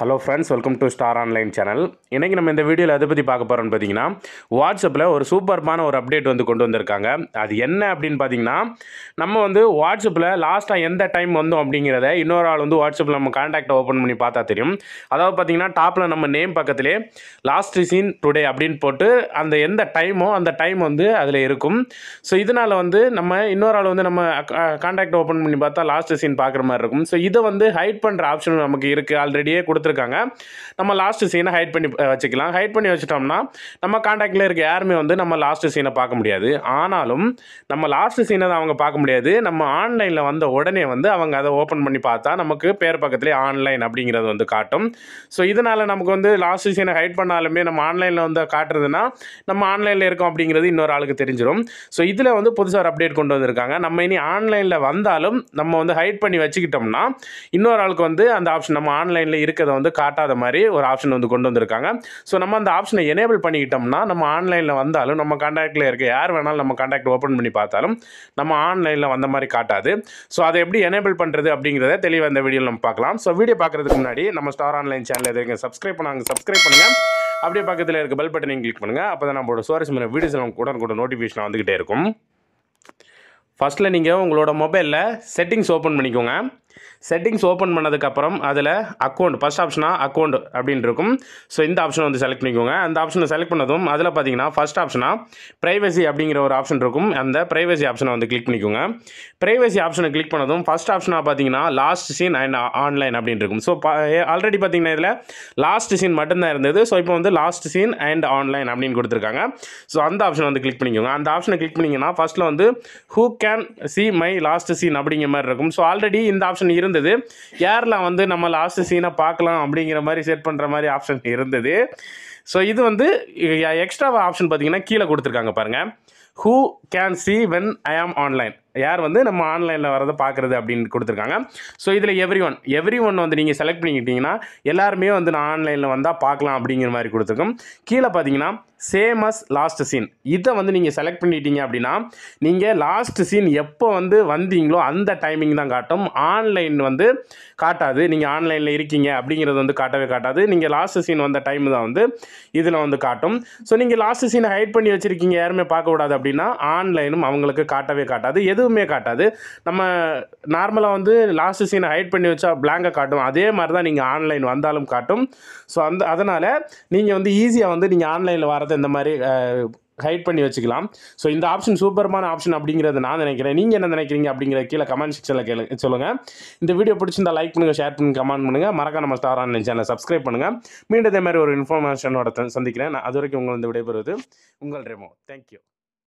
hello friends welcome to Star Online channel இன்றைக்கி நம்ம இந்த வீடியோவில் எதை பற்றி பார்க்க போகிறோம்னு பார்த்தீங்கன்னா வாட்ஸ்அப்பில் ஒரு சூப்பர்பான ஒரு அப்டேட் வந்து கொண்டு வந்திருக்காங்க அது என்ன அப்படின்னு பார்த்தீங்கன்னா நம்ம வந்து வாட்ஸ்அப்பில் லாஸ்ட்டாக எந்த டைம் வந்தோம் அப்படிங்கிறத இன்னொரு ஆள் வந்து வாட்ஸ்அப்பில் நம்ம கான்டாக்டை ஓப்பன் பண்ணி பார்த்தா தெரியும் அதாவது பார்த்தீங்கன்னா டாப்பில் நம்ம நேம் பக்கத்திலே லாஸ்ட் சீன் டுடே அப்படின்னு போட்டு அந்த எந்த டைமோ அந்த டைம் வந்து அதில் இருக்கும் ஸோ இதனால் வந்து நம்ம இன்னொரு ஆள் வந்து நம்ம கான்டாக்ட் ஓப்பன் பண்ணி பார்த்தா லாஸ்ட் சீன் பார்க்குற மாதிரி இருக்கும் ஸோ இதை வந்து ஹைட் பண்ணுற ஆப்ஷன் நமக்கு இருக்குது ஆல்ரெடியே கொடுத்துருக்காங்க நம்ம லாஸ்ட் சீனை ஹைட் பண்ணி அஹ், வச்சுக்கலாம் ஹைட் பண்ணி வச்சிட்டோம்னா நம்ம கான்டாக்டில் இருக்க யாருமே வந்து நம்ம லாஸ்ட் சீனை பார்க்க முடியாது ஆனாலும் நம்ம லாஸ்ட் சீனை தான் அவங்க பார்க்க முடியாது நம்ம ஆன்லைனில் வந்த உடனே வந்து அவங்க அதை ஓப்பன் பண்ணி பார்த்தா நமக்கு பேர் பக்கத்துலேயே ஆன்லைன் அப்படிங்கிறது வந்து காட்டும் ஸோ இதனால் நமக்கு வந்து லாஸ்ட் சீனை ஹைட் பண்ணாலுமே நம்ம ஆன்லைனில் வந்து காட்டுறதுன்னா நம்ம ஆன்லைனில் இருக்கோம் அப்படிங்கிறது இன்னொரு ஆளுக்கு தெரிஞ்சிடும் ஸோ இதில் வந்து புதுசாக ஒரு அப்டேட் கொண்டு வந்திருக்காங்க நம்ம இனி ஆன்லைனில் வந்தாலும் நம்ம வந்து ஹைட் பண்ணி வச்சுக்கிட்டோம்னா இன்னொரு ஆளுக்கு வந்து அந்த ஆப்ஷன் நம்ம ஆன்லைனில் இருக்கிறத வந்து காட்டாத மாதிரி ஒரு ஆப்ஷன் வந்து கொண்டு வந்திருக்காங்க ஸோ நம்ம அந்த ஆப்ஷனை எனேபிள் பண்ணிக்கிட்டோம்னா நம்ம ஆன்லைனில் வந்தாலும் நம்ம கான்டாக்டில் இருக்க யார் வேணாலும் நம்ம கான்டாக்ட் ஓப்பன் பண்ணி பார்த்தாலும் நம்ம ஆன்லைனில் வந்த மாதிரி காட்டாது ஸோ அதை எப்படி எனேபிள் பண்ணுறது அப்படிங்கிறத தெளிவாக இந்த வீடியோவில் நம்ம பார்க்கலாம் ஸோ வீடியோ பார்க்குறதுக்கு முன்னாடி நம்ம ஸ்டார் ஆன்லைன் சேனல் எதுங்க சப்ஸ்கிரைப் பண்ணாங்க சப்ஸ்கிரைப் பண்ணுங்கள் அப்படியே பக்கத்தில் இருக்க பெல் பட்டனையும் கிளிக் பண்ணுங்கள் அப்போ தான் நம்மளோட சுவாரஸ்யமான வீடியோஸ் நமக்கு உடனுக்குடன் நோட்டிஃபிகேஷன் வந்துக்கிட்டே இருக்கும் ஃபஸ்ட்டில் நீங்கள் உங்களோட மொபைலில் செட்டிங்ஸ் ஓப்பன் பண்ணிக்கோங்க செட்டிங்ஸ் ஓப்பன் பண்ணதுக்கப்புறம் அதில் அக்கௌண்ட் ஃபஸ்ட் ஆப்ஷனாக அக்கௌண்ட் அப்படின்னு இருக்கும் ஸோ இந்த ஆப்ஷனை வந்து செலக்ட் பண்ணிக்கோங்க அந்த ஆப்ஷனை செலக்ட் பண்ணதும் அதில் பார்த்தீங்கன்னா ஃபஸ்ட் ஆப்ஷனாக ப்ரைவசி அப்படிங்கிற ஒரு ஆப்ஷன் இருக்கும் அந்த ப்ரைவசி ஆப்ஷனை வந்து கிளிக் பண்ணிக்கோங்க ப்ரைவசி ஆப்ஷனை கிளிக் பண்ணதும் ஃபஸ்ட் ஆப்ஷனாக பார்த்தீங்கன்னா லாஸ்ட் சீன் அண்ட் ஆன்லைன் அப்படின்னு இருக்கும் ஸோ ஆல்ரெடி பார்த்தீங்கன்னா இதில் லாஸ்ட் சீன் மட்டும்தான் இருந்தது ஸோ இப்போ வந்து லாஸ்ட் சீன் அண்ட் ஆன்லைன் அப்படின்னு கொடுத்துருக்காங்க ஸோ அந்த ஆப்ஷன் வந்து கிளிக் பண்ணிக்கோங்க அந்த ஆப்ஷனை கிளிக் பண்ணிங்கன்னா ஃபஸ்ட்டில் வந்து who can see my last seen அப்படிங்கிற மாதிரி இருக்கும் ஸோ ஆல்ரெடி இந்த ஆப்ஷன் இருந்தது யாரெல்லாம் வந்து நம்ம லாஸ்ட் சீனை பார்க்கலாம் அப்படிங்கிற மாதிரி செட் பண்ணுற மாதிரி ஆப்ஷன் இருந்தது ஸோ இது வந்து எக்ஸ்ட்ரா ஆப்ஷன் பார்த்தீங்கன்னா கீழே கொடுத்துருக்காங்க பாருங்கள் who can see when I am online யார் வந்து நம்ம ஆன்லைனில் வரதை பார்க்குறது அப்படின்னு கொடுத்துருக்காங்க ஸோ இதில் எவ்ரி ஒன் எவ்ரி ஒன் வந்து நீங்கள் செலக்ட் பண்ணிக்கிட்டீங்கன்னா எல்லாருமே வந்து நான் ஆன்லைனில் வந்தால் பார்க்கலாம் அப்படிங்கிற மாதிரி கொடுத்துருக்கோம் கீழே பார்த்தீங்கன்னா சேம் அஸ் லாஸ்ட் சீன் இதை வந்து நீங்கள் செலக்ட் பண்ணிட்டீங்க அப்படின்னா நீங்கள் லாஸ்ட் சீன் எப்போ வந்து வந்தீங்களோ அந்த டைமிங் தான் காட்டும் ஆன்லைன் வந்து காட்டாது நீங்கள் ஆன்லைனில் இருக்கீங்க அப்படிங்கிறது வந்து காட்டவே காட்டாது நீங்கள் லாஸ்ட் சீன் வந்த டைம் தான் வந்து இதில் வந்து காட்டும் ஸோ நீங்கள் லாஸ்ட் சீனை ஹைட் பண்ணி வச்சுருக்கீங்க யாருமே பார்க்கக்கூடாது அப்படின்னா ஆன்லைனும் அவங்களுக்கு காட்டவே காட்டாது எதுவுமே காட்டாது நம்ம நார்மலாக வந்து லாஸ்ட் சீனை ஹைட் பண்ணி வச்சா பிளாங்கை காட்டும் அதே மாதிரி தான் நீங்கள் ஆன்லைன் வந்தாலும் காட்டும் ஸோ அந்த அதனால் நீங்கள் வந்து ஈஸியாக வந்து நீங்கள் ஆன்லைனில் வரதை இந்த மாதிரி ஹைட் பண்ணி வச்சுக்கலாம் ஸோ இந்த ஆப்ஷன் சூப்பர்மான ஆப்ஷன் அப்படிங்கிறத நான் நினைக்கிறேன் நீங்கள் என்ன நினைக்கிறீங்க அப்படிங்கிற கீழே கமெண்ட் செக்ஷனில் கேளு சொல்லுங்கள் இந்த வீடியோ பிடிச்சிருந்தா லைக் பண்ணுங்கள் ஷேர் பண்ணுங்கள் கமெண்ட் பண்ணுங்கள் மறக்காம நம்ம ஸ்டார் ஆன்லைன் சேனலை சப்ஸ்கிரைப் பண்ணுங்கள் மீண்டும் இதே மாதிரி ஒரு இன்ஃபர்மேஷனோட சந்திக்கிறேன் நான் அது வரைக்கும் உங்கள் வந்து விடைபெறுவது உங்கள் ரெமோ தேங்க்யூ